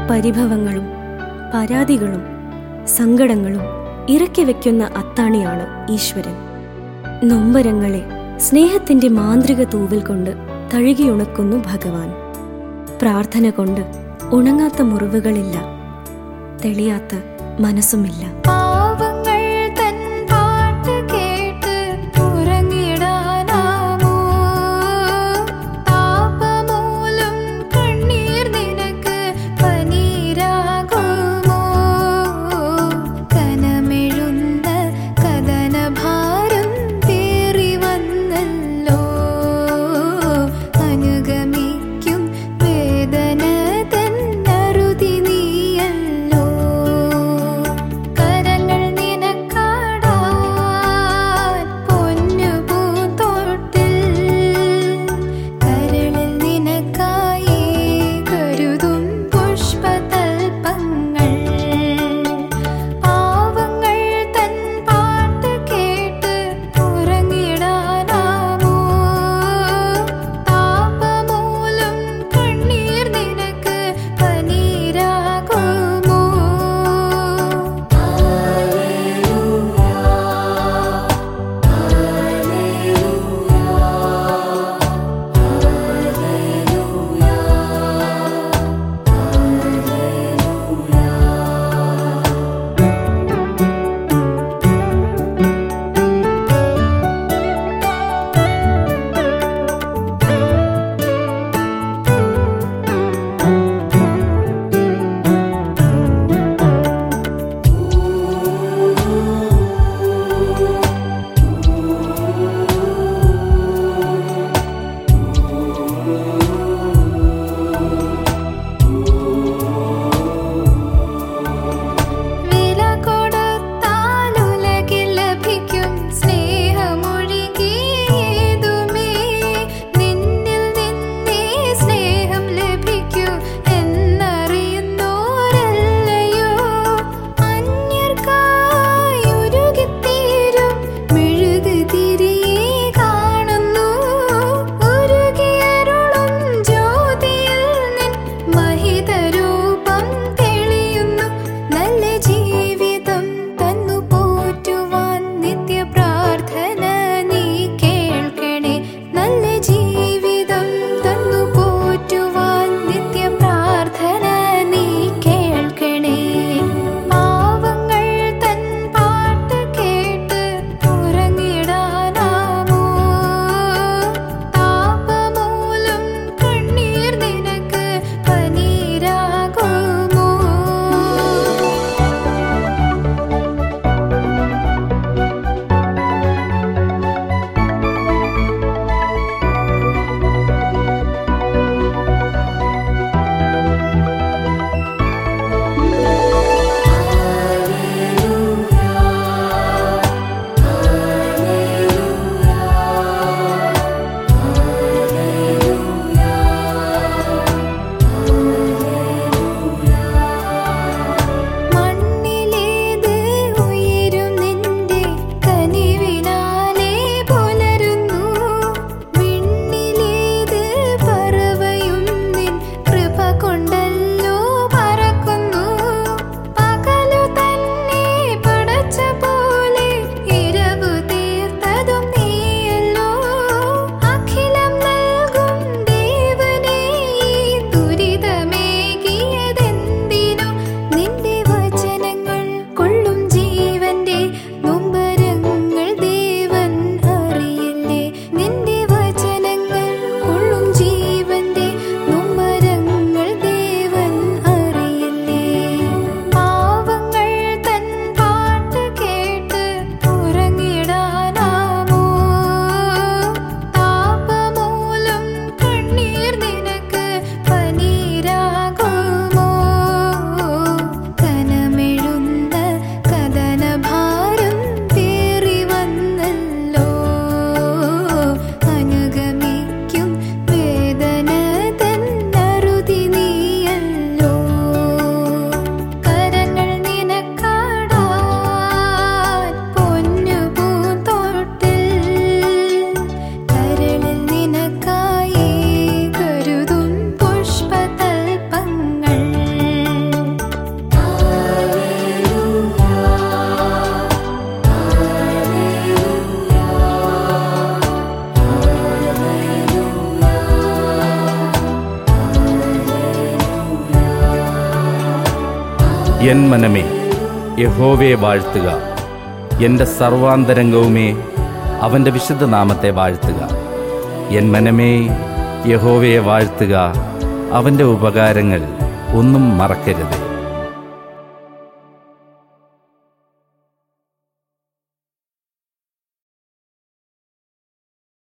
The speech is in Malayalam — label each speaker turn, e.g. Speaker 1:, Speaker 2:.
Speaker 1: പരിഭവങ്ങളും പരാതികളും സങ്കടങ്ങളും ഇറക്കി വെക്കുന്ന അത്താണിയാണ് ഈശ്വരൻ നൊമ്പരങ്ങളെ സ്നേഹത്തിന്റെ മാന്ത്രിക തൂവൽ കൊണ്ട് തഴുകിയുണക്കുന്നു ഭഗവാൻ പ്രാർത്ഥന കൊണ്ട് ഉണങ്ങാത്ത മുറിവുകളില്ല തെളിയാത്ത മനസ്സുമില്ല
Speaker 2: പാവങ്ങൾ തൻ പാട്ട് കേട്ട് ഉറങ്ങിടാനാമോ താപമൂലം കണ്ണീർ നിനക്ക് പനീരാകുമോ കനമെഴുന്ന കഥനഭാരം പേറി വന്നല്ലോ അനുഗമിക്കും വേദന തന്നറുതി നീയല്ലോ കരങ്ങൾ നിനക്കാടാൻ പൊന്നു പൂന്തോട്ടിൽ കരളിൽ നിനക്കായി കരുതും പുഷ്പതൽപ്പങ്ങൾ പാവങ്ങൾ തൻ പാട്ട് കേട്ട് ഉറങ്ങിടാനാമോ താപമൂലം കണ്ണീർ നിനക്ക് പനീരാകുമോ വില കൊടുത്താലുലകിൽ ലഭിക്കും സ്നേഹമൊഴുകിയതുമേ നിന്നിൽ നിന്നേ സ്നേഹം ലഭിക്കൂ എന്നറിയുന്നോരല്ലയോ അന്യർക്കായി ഉരുകിത്തീരും മെഴുകുതിരിയെ കാണുന്നു ഉരുകിയരുളും ജ്യോതിയിൽ നിൻ മഹിതരൂപം തെളിയുന്നു നല്ല ജീവിതം തന്നു പോറ്റുവാൻ നിത്യ പ്രാർത്ഥന നീ കേൾക്കണേ നല്ല ജീവിതം തന്നു പോറ്റുവാൻ നിത്യ പ്രാർത്ഥന നീ കേൾക്കണേ പാവങ്ങൾ തൻ പാട്ട് കേട്ട് ഉറങ്ങിടാനാമോ താപമൂലം കണ്ണീർ നിനക്ക് പനീരാകുമോ മണ്ണിലേത് ഉയരും നിന്റെ കനിവിനാലേ പുലരുന്നു വിണ്ണിലേത് പറവയും നിൻ കൃപ കൊണ്ടല്ലോ പറക്കുന്നു പകലു തന്നെ പടച്ച പോലെ ഇരവു തീർത്തതും നീയല്ലോ അഖിലം നൽകും ദേവനേ ഈ ദുരിതമേകിയതെന്തിനു നിന്റെ വചനങ്ങൾ കൊള്ളും ജീവന്റെ നൊമ്പരങ്ങൾ ദേവൻ അറിയില്ലേ നിന്റെ വചനങ്ങൾ കൊള്ളും ജീവന്റെ നൊമ്പരങ്ങൾ ദേവൻ അറിയില്ലേ പാവങ്ങൾ തൻ പാട്ട് കേട്ട് ഉറങ്ങിടാനാമോ താപമൂലം കണ്ണീർ നിനക്ക് പനീരാകുമോ കനമെഴുന്ന കഥനഭാരം പേറി വന്നല്ലോ അനുഗമിക്കും വേദന തന്നറുതി നീയല്ലോ കരങ്ങൾ നിനക്കാടാൻ പൊന്നു പൂന്തോട്ടിൽ കരളിൽ നിനക്കായി കരുതും പുഷ്പതൽപ്പങ്ങൾ
Speaker 3: എൻ മനമേ യഹോവയെ വാഴ്ത്തുക എൻ്റെ സർവാന്തരംഗവുമേ അവൻ്റെ വിശുദ്ധ നാമത്തെ വാഴ്ത്തുക എൻ മനമേ യഹോവയെ വാഴ്ത്തുക അവൻ്റെ ഉപകാരങ്ങൾ ഒന്നും മറക്കരുത്